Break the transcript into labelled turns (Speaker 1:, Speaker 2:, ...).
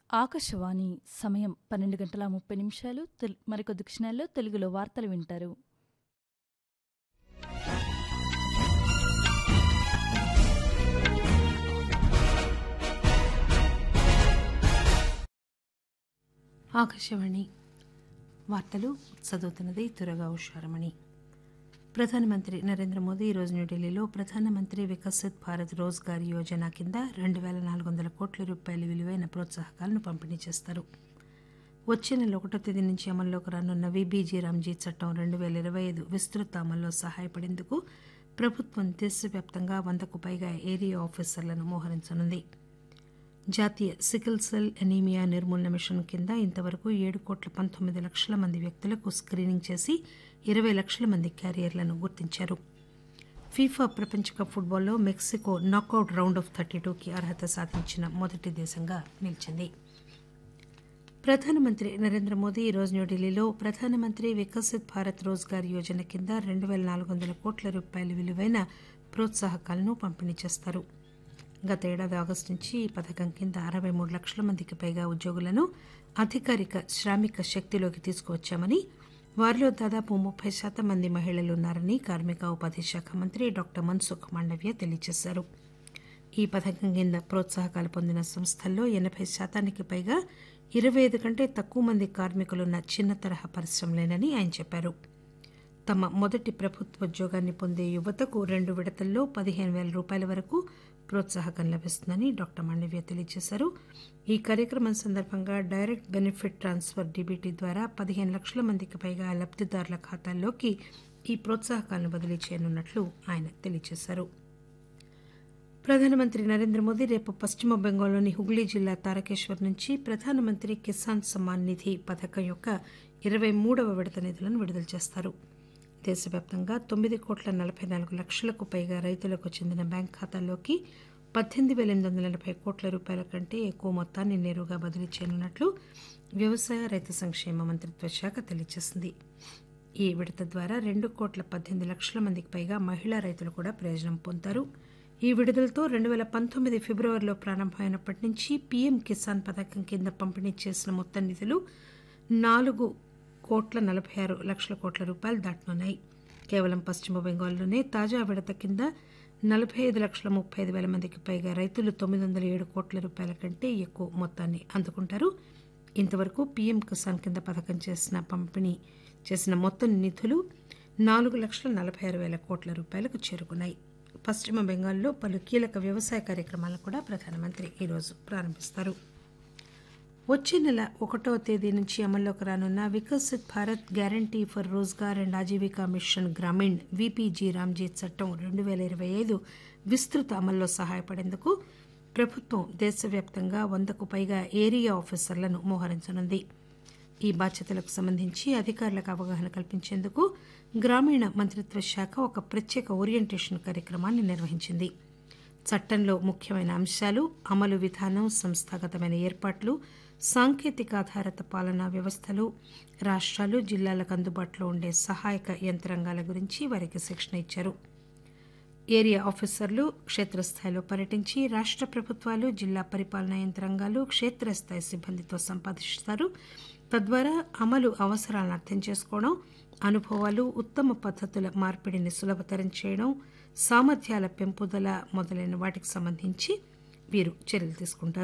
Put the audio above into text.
Speaker 1: ఆకాశవాణి సమయం పన్నెండు గంటల ముప్పై నిమిషాలు తెల్- మరికొద్ది క్షణాల్లో తెలుగులో వార్తలు వింటారు
Speaker 2: ఆకాశవాణి వార్తలు చదువుతున్నది తురగా ఉషారమణి ప్రధానమంత్రి నరేంద్ర మోదీ ఈరోజు న్యూఢిల్లీలో ప్రధానమంత్రి వికసిత్ భారత్ రోజ్గార్ యోజన కింద రెండు వేల నాలుగు వందల కోట్ల రూపాయల విలువైన ప్రోత్సాహకాలను పంపిణీ చేస్తారు వచ్చే నెల ఒకటో తేదీ నుంచి అమల్లోకి రానున్న విబీజీ రామ్జీ చట్టం రెండు వేల ఇరవై ఐదు విస్తృత అమల్లో సహాయపడేందుకు ప్రభుత్వం దేశవ్యాప్తంగా వందకు పైగా ఏరియా ఆఫీసర్లను మోహరించనుంది జాతీయ సికిల్ సెల్ ఎనీమియా నిర్మూలన మిషన్ కింద ఇంతవరకు ఏడు కోట్ల పంతొమ్మిది లక్షల మంది వ్యక్తులకు స్క్రీనింగ్ చేసి ఇరవై లక్షల మంది క్యారియర్లను గుర్తించారు ఫీఫా ప్రపంచ కప్ ఫుట్బాల్లో Mexico knockout round of thirty టూకి అర్హత సాధించిన మొదటి దేశంగా నిలిచింది ప్రధానమంత్రి నరేంద్ర మోదీ ఈరోజు న్యూఢిల్లీలో ప్రధానమంత్రి వికసిత్ భారత్ రోజ్గార్ యోజన కింద రెండు వేల నాలుగు వందల కోట్ల రూపాయల విలువైన ప్రోత్సాహకాలను పంపిణీ చేస్తారు గత ఏడాది ఆగస్టు నుంచి ఈ పథకం కింద అరవై మూడు లక్షల మందికి పైగా ఉద్యోగులను అధికారిక శ్రామిక శక్తిలోకి తీసుకువచ్చామని వారిలో దాదాపు ముప్పై శాతం మంది మహిళలు ఉన్నారని కార్మిక ఉపాధి శాఖ మంత్రి డాక్టర్ మన్సుఖ్ మాండవ్య తెలియజేశారు ఈ పథకం కింద ప్రోత్సాహకాలు పొందిన సంస్థల్లో ఎనభై శాతానికి పైగా ఇరవై ఐదు కంటే తక్కువ మంది కార్మికులున్న చిన్న తరహా పరిశ్రమలేనని ఆయన చెప్పారు తమ మొదటి ప్రభుత్వ ఉద్యోగాన్ని పొందే యువతకు రెండు విడతల్లో పదిహేను వేల రూపాయల వరకు ప్రోత్సాహకం లభిస్తుందని డాక్టర్ మాండవ్య తెలియజేశారు ఈ కార్యక్రమం సందర్భంగా డైరెక్ట్ బెనిఫిట్ ట్రాన్స్ఫర్ డీబీటీ ద్వారా పదిహేను లక్షల మందికి పైగా లబ్దిదారుల ఖాతాల్లోకి ఈ ప్రోత్సాహకాలను బదిలీ చేయనున్నట్లు ఆయన తెలియజేశారు ప్రధానమంత్రి నరేంద్ర మోదీ రేపు పశ్చిమ బెంగాల్లోని హుగ్లీ జిల్లా తారకేశ్వర్ నుంచి ప్రధానమంత్రి కిసాన్ సమ్మాన్ నిధి పథకం యొక్క ఇరవై మూడవ విడత నిధులను విడుదల చేస్తారు దేశవ్యాప్తంగా తొమ్మిది కోట్ల నలభై నాలుగు లక్షలకు పైగా రైతులకు చెందిన బ్యాంక్ ఖాతాల్లోకి పద్దెనిమిది వేల ఎనిమిది వందల ఎనభై కోట్ల రూపాయల కంటే ఎక్కువ మొత్తాన్ని నేరుగా బదిలీ చేయనున్నట్లు వ్యవసాయ రైతు సంక్షేమ మంత్రిత్వ శాఖ తెలియజేసింది ఈ విడత ద్వారా రెండు కోట్ల పద్దెనిమిది లక్షల మందికి పైగా మహిళా రైతులు కూడా ప్రయోజనం పొందుతారు ఈ విడుదలతో రెండు వేల పంతొమ్మిది ఫిబ్రవరిలో ప్రారంభమైనప్పటి నుంచి పీఎం కిసాన్ పథకం కింద పంపిణీ చేసిన మొత్తం నిధులు నాలుగు కోట్ల నలభై ఆరు లక్షల కోట్ల రూపాయలు దాటనున్నాయి కేవలం పశ్చిమ బెంగాల్లోనే తాజా విడత కింద నలభై ఐదు లక్షల ముప్పై ఐదు వేల మందికి పైగా రైతులు తొమ్మిది వందల ఏడు కోట్ల రూపాయల కంటే ఎక్కువ మొత్తాన్ని అందుకుంటారు ఇంతవరకు పీఎం కిసాన్ కింద పథకం చేసిన పంపిణీ చేసిన మొత్తం నిధులు నాలుగు లక్షల నలభై ఆరు వేల కోట్ల రూపాయలకు చేరుకున్నాయి పశ్చిమ బెంగాల్లో పలు కీలక వ్యవసాయ కార్యక్రమాలను కూడా ప్రధానమంత్రి ఈరోజు ప్రారంభిస్తారు వచ్చే నెల ఒకటవ తేదీ నుంచి అమల్లోకి రానున్న Viksit Bharat guarantee for Rozgar and Ajeevika mission Grameen VBG Ramji చట్టం రెండు వేల ఇరవై ఐదు విస్తృత అమల్లో సహాయపడేందుకు ప్రభుత్వం దేశవ్యాప్తంగా వందకు పైగా ఏరియా ఆఫీసర్లను మోహరించనుంది ఈ బాధ్యతలకు సంబంధించి అధికారులకు అవగాహన కల్పించేందుకు గ్రామీణ మంత్రిత్వ శాఖ ఒక ప్రత్యేక ఓరియంటేషన్ కార్యక్రమాన్ని నిర్వహించింది చట్టంలో ముఖ్యమైన అంశాలు అమలు విధానం సంస్థాగతమైన ఏర్పాట్లు సాంకేతిక ఆధారిత పాలనా వ్యవస్థలు రాష్ట్రాలు జిల్లాలకు అందుబాటులో ఉండే సహాయక యంత్రాంగాల గురించి వారికి శిక్షణ ఇచ్చారు ఏరియా ఆఫీసర్లు క్షేత్రస్థాయిలో పర్యటించి రాష్ట్ర ప్రభుత్వాలు జిల్లా పరిపాలనా యంత్రాంగాలు క్షేత్రస్థాయి సిబ్బందితో సంపాదిస్తారు తద్వారా అమలు అవసరాలను అర్థం చేసుకోవడం అనుభవాలు ఉత్తమ పద్ధతుల మార్పిడిని సులభతరం చేయడం సామర్థ్యాల పెంపుదల మొదలైన వాటికి సంబంధించి వీరు చర్యలు తీసుకుంటారు